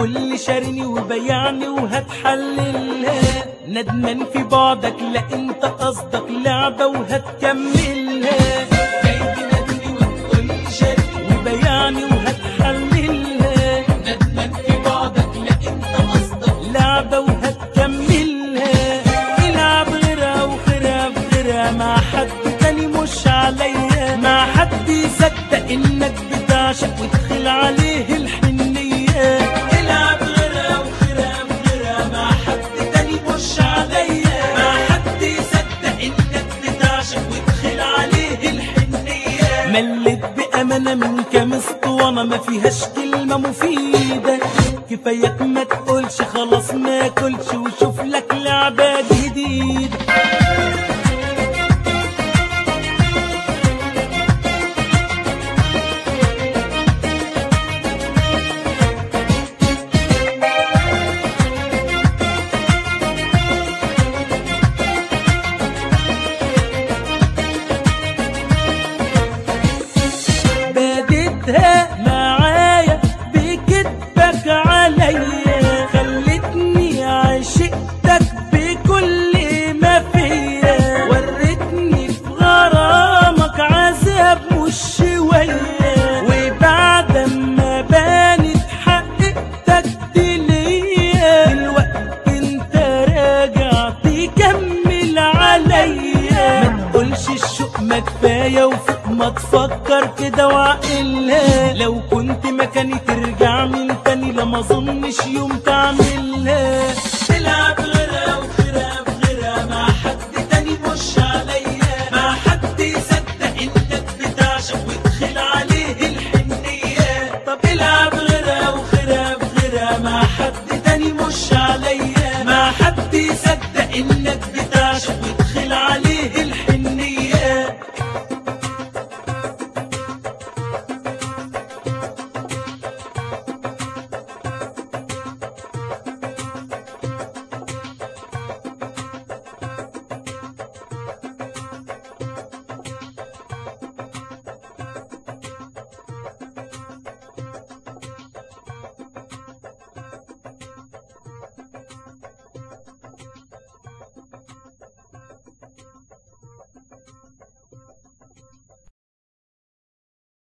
وتقولي شاريني وبيعني وهتحللها ندمان في بعدك لا انت قصدك لعبة وهتكملها جاي تناديني وتقولي شاريني وبيعني وهتحللها ندمان في بعدك لا انت قصدك لعبة وهتكملها العب غيرها وغيرها بغيرها مع حد تاني مش عليا مع حد يصدق انك بتعشق وتدخل عليه الحنية العب غيرها وغيرها بغيرها مع حد تاني مش عليا مع حد يصدق انك بتعشق وتدخل عليه الحنية مليت بأمانة من كام اسطوانة ما فيهاش كلمة مفيدة كفاية ما تقولش خلاص ما كلش وشوف لك لعبة جديدة بديتها معايا بكدبك عليا خلتني عشقتك بكل ما فيا وريتني في غرامك عذاب مش شوية وبعد ما بانت حقيقتك دي ليا دلوقتي انت راجع تكمل عليا ما تقولش الشوق ما كفايه وفوق ما تفكر كده وعقلها لو كنت مكاني ترجع من تاني لا ما اظنش يوم تعملها تلعب